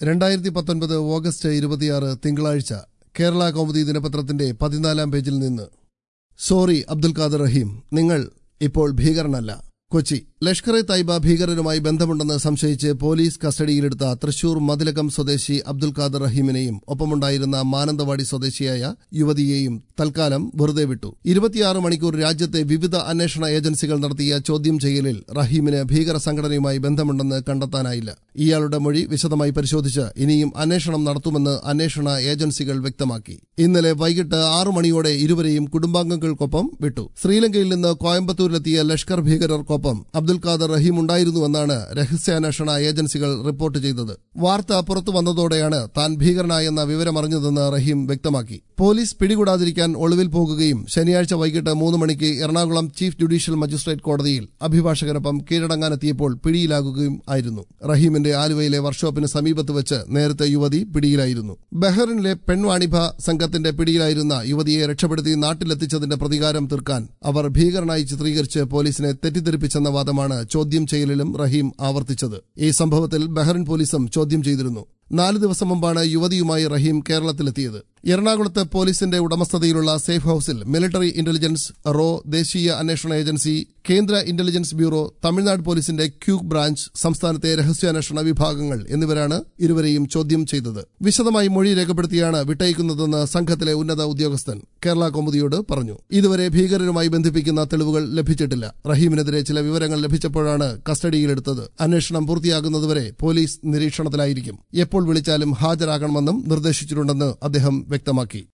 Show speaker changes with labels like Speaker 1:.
Speaker 1: രണ്ടായിരത്തി പത്തൊൻപത് ഓഗസ്റ്റ് ഇരുപത്തിയാറ് തിങ്കളാഴ്ച കേരള കൗമുദി ദിനപത്രത്തിന്റെ പതിനാലാം പേജിൽ നിന്ന് സോറി അബ്ദുൽ ഖാദർ റഹീം നിങ്ങൾ ഇപ്പോൾ ഭീകരനല്ല കൊച്ചി ലഷ്കർ എ തൈബ ഭീകരരുമായി ബന്ധമുണ്ടെന്ന് സംശയിച്ച് പോലീസ് കസ്റ്റഡിയിലെടുത്ത തൃശൂർ മതിലകം സ്വദേശി അബ്ദുൽ ഖാദർ റഹീമിനെയും ഒപ്പമുണ്ടായിരുന്ന മാനന്തവാടി സ്വദേശിയായ യുവതിയെയും തൽക്കാലം വെറുതെ വിട്ടു ഇരുപത്തിയാറ് മണിക്കൂർ രാജ്യത്തെ വിവിധ അന്വേഷണ ഏജൻസികൾ നടത്തിയ ചോദ്യം ചെയ്യലിൽ റഹീമിന് ഭീകര സംഘടനയുമായി ബന്ധമുണ്ടെന്ന് കണ്ടെത്താനായില്ല ഇയാളുടെ മൊഴി വിശദമായി പരിശോധിച്ച് ഇനിയും അന്വേഷണം നടത്തുമെന്ന് അന്വേഷണ ഏജൻസികൾ വ്യക്തമാക്കി ഇന്നലെ വൈകിട്ട് ആറു മണിയോടെ ഇരുവരെയും കുടുംബാംഗങ്ങൾക്കൊപ്പം വിട്ടു ശ്രീലങ്കയിൽ നിന്ന് കോയമ്പത്തൂരിലെത്തിയ ലഷ്കർ ഭീകരർക്കൊപ്പം അബ്ദുൽ ഖാദർ റഹീം ഉണ്ടായിരുന്നുവെന്നാണ് രഹസ്യാന്വേഷണ ഏജൻസികൾ റിപ്പോർട്ട് ചെയ്തത് വാർത്ത പുറത്തു വന്നതോടെയാണ് താൻ ഭീകരനായെന്ന വിവരമറിഞ്ഞതെന്ന് റഹീം വ്യക്തമാക്കി പോലീസ് പിടികൂടാതിരിക്കാൻ ഒളിവിൽ പോകുകയും ശനിയാഴ്ച വൈകിട്ട് മൂന്ന് മണിക്ക് എറണാകുളം ചീഫ് ജുഡീഷ്യൽ മജിസ്ട്രേറ്റ് കോടതിയിൽ അഭിഭാഷകനൊപ്പം കീഴടങ്ങാനെത്തിയപ്പോൾ പിടിയിലാകുകയും ആയിരുന്നു റഹീമിന്റെ ആലുവയിലെ വർക്ക്ഷോപ്പിന് സമീപത്ത് വെച്ച് നേരത്തെ യുവതി പിടിയിലായിരുന്നു ബഹ്റിനിലെ പെൺവാണിഭ സംഘത്തിന്റെ പിടിയിലായിരുന്ന യുവതിയെ രക്ഷപ്പെടുത്തി നാട്ടിലെത്തിച്ചതിന്റെ പ്രതികാരം തീർക്കാൻ അവർ ഭീകരനായി ചിത്രീകരിച്ച് പോലീസിനെ തെറ്റിദ്ധരിപ്പിച്ചെന്ന വാദമാണ് ചോദ്യം ചെയ്യലിലും റഹീം ആവർത്തിച്ചത് ഈ സംഭവത്തിൽ ബഹ്റിൻ പോലീസും ചോദ്യം ചെയ്തിരുന്നു നാല് ദിവസം മുമ്പാണ് യുവതിയുമായി റഹീം കേരളത്തിലെത്തിയത് എറണാകുളത്ത് പോലീസിന്റെ ഉടമസ്ഥതയിലുള്ള സേഫ് ഹൌസിൽ മിലിറ്ററി ഇന്റലിജൻസ് റോ ദേശീയ അന്വേഷണ ഏജൻസി കേന്ദ്ര ഇന്റലിജൻസ് ബ്യൂറോ തമിഴ്നാട് പോലീസിന്റെ ക്യൂക് ബ്രാഞ്ച് സംസ്ഥാനത്തെ രഹസ്യാന്വേഷണ വിഭാഗങ്ങൾ എന്നിവരാണ് ഇരുവരെയും ചോദ്യം ചെയ്തത് വിശദമായി മൊഴി രേഖപ്പെടുത്തിയാണ് വിട്ടയക്കുന്നതെന്ന് സംഘത്തിലെ ഉന്നത ഉദ്യോഗസ്ഥൻ കേരള കൗമുദിയോട് പറഞ്ഞു ഇതുവരെ ഭീകരരുമായി ബന്ധിപ്പിക്കുന്ന തെളിവുകൾ ലഭിച്ചിട്ടില്ല റഹീമിനെതിരെ ചില വിവരങ്ങൾ ലഭിച്ചപ്പോഴാണ് കസ്റ്റഡിയിലെടുത്തത് അന്വേഷണം പൂർത്തിയാകുന്നതുവരെ പോലീസ് നിരീക്ഷണത്തിലായിരിക്കും എപ്പോൾ വിളിച്ചാലും ഹാജരാകണമെന്നും നിർദ്ദേശിച്ചിട്ടുണ്ടെന്ന് അദ്ദേഹം വ്യക്തമാക്കി